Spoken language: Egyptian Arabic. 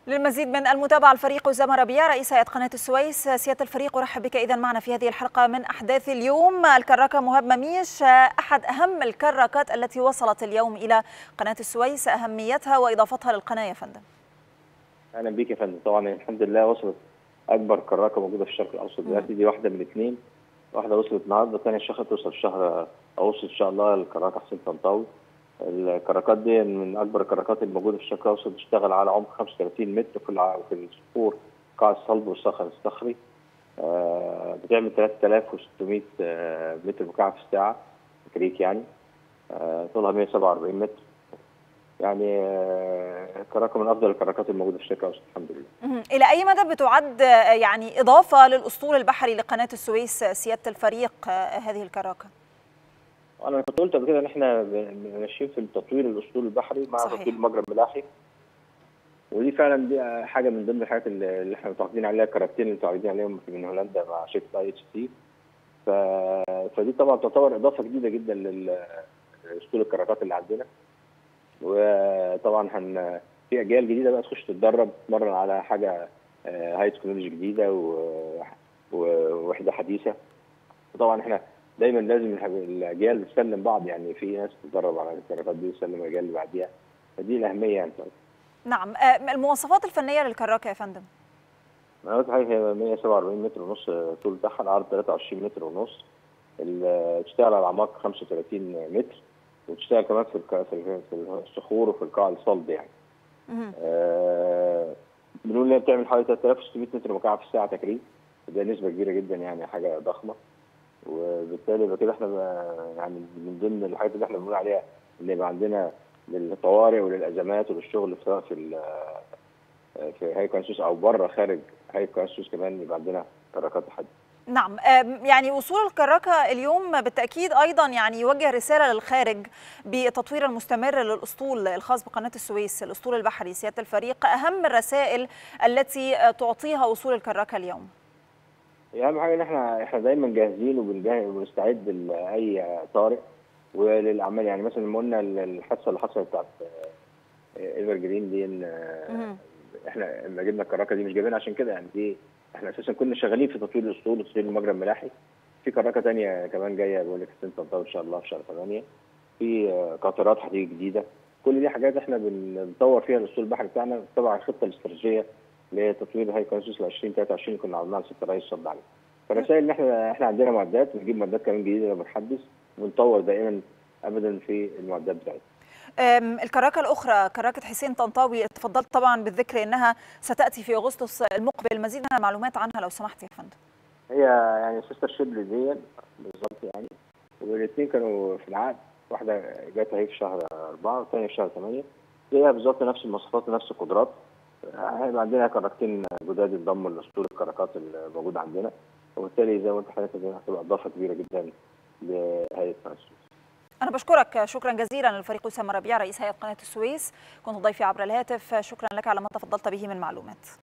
للمزيد من المتابعة الفريق أسامة ربيع رئيس هيئة قناة السويس سيادة الفريق أرحب بك إذا معنا في هذه الحلقة من أحداث اليوم الكراكة مهاب مميش أحد أهم الكراكات التي وصلت اليوم إلى قناة السويس أهميتها وإضافتها للقناة يا فندم اهلا بيك يا فندم طبعا الحمد لله وصلت اكبر كراكه موجوده في الشرق الاوسط دلوقتي دي واحده من اثنين واحده وصلت النهارده الثانيه الشهر توصل في شهر اغسطس ان شاء الله الكراكه حسين طنطاوي الكراكات دي من اكبر الكراكات الموجوده في الشرق الاوسط بتشتغل على عمق 35 متر في الع- في الصخور قاع الصلب والصخر الصخري آه، بتعمل 3600 آه، متر مكعب في الساعه كريك يعني آه، طولها 147 متر يعني آه، كراكه من افضل الكراكات الموجوده في الشرق الاوسط الحمد لله مهم. إلى أي مدى بتعد آه، يعني إضافة للأسطول البحري لقناة السويس آه، سيادة الفريق آه، هذه الكراكة انا كنت قلت قبل كده ان احنا ب- ماشيين في تطوير الاسطول البحري مع صحيح. تطوير المجرى الملاحي ودي فعلا دي حاجه من ضمن الحاجات اللي اللي احنا متعاقدين عليها الكاركتين اللي متعاقدين عليهم من هولندا مع شركه اي اتش تي ف... فدي طبعا تعتبر اضافه جديده جدا للاسطول الكراكات اللي عندنا وطبعا هن في اجيال جديده بقى تخش تتدرب تتمرن على حاجه آه، هاي تكنولوجي جديده و- ووحده حديثه وطبعا احنا دايما لازم الح- الاجيال تسلم بعض يعني في ناس تتدرب على الكراكات دي وتسلم الاجيال اللي بعديها فدي الاهميه يعني نعم آه، المواصفات الفنية للكراكة يا فندم انا قلت حاجه هي 147 متر ونص طول بتاعها العرض 23 متر ونص ال- تشتغل على اعماق 35 متر وتشتغل كمان في الك- في ال- في الصخور وفي القاع الصلب يعني مهم. آه، بنقول انها بتعمل حوالي 3600 متر مكعب في الساعه تكريم ده نسبه كبيره جدا يعني حاجه ضخمه وبالتالي يبقى كده احنا بقى يعني من ضمن الحاجات اللي احنا بنقول عليها ان يبقى عندنا للطوارئ وللازمات وللشغل سواء في ال- في هاي كونسوس او بره خارج هاي كونسوس كمان يبقى عندنا كراكات حديثه نعم آم، يعني وصول الكراكة اليوم بالتأكيد أيضا يعني يوجه رسالة للخارج بالتطوير المستمر للأسطول الخاص بقناة السويس الأسطول البحري سيادة الفريق أهم الرسائل التي آه، تعطيها وصول الكراكة اليوم هي اهم حاجه ان احنا احنا دايما جاهزين وبنجهز وبنستعد لاي طارئ وللاعمال يعني مثلا لما قلنا الحادثه اللي حصلت بتاعت ايفر جرين دي ان مهم. احنا لما جبنا الكراكه دي مش جايبينها عشان كده يعني دي احنا اساسا كنا شغالين في تطوير الاسطول وتطوير المجرى الملاحي في كراكه تانية كمان جايه بقول لك السنه طنطاوي ان شاء الله في شهر 8 في آه، قطارات هتيجي جديده كل دي حاجات احنا بن- بنطور فيها الاسطول البحري بتاعنا تبع الخطه الاستراتيجيه لتطوير هاي كونسوس ل 2023 اللي كنا عملناها لست رئيس صد عليه فالرسائل ان احنا احنا عندنا معدات بنجيب معدات كمان جديده بنحدث ونطور دائما ابدا في المعدات بتاعتنا أم، الكراكة الأخرى كراكة حسين طنطاوي تفضلت طبعا بالذكر أنها ستأتي في أغسطس المقبل المزيد من المعلومات عنها لو سمحت يا فندم هي يعني سيستر شيب دي بالظبط يعني والاثنين كانوا في العقد واحده جت اهي في شهر أربعة والثانيه في شهر ثمانية زيها بالظبط نفس المواصفات ونفس القدرات هيبقى عندنا كراكتين جداد انضموا لاسطول الكراكات الموجوده عندنا وبالتالي زي ما انت حضرتك دي هتبقى اضافه كبيره جدا لهيئه قناه السويس أنا بشكرك شكرا جزيلا للفريق أسامة ربيع رئيس هيئة قناة السويس كنت ضيفي عبر الهاتف شكرا لك على ما تفضلت به من معلومات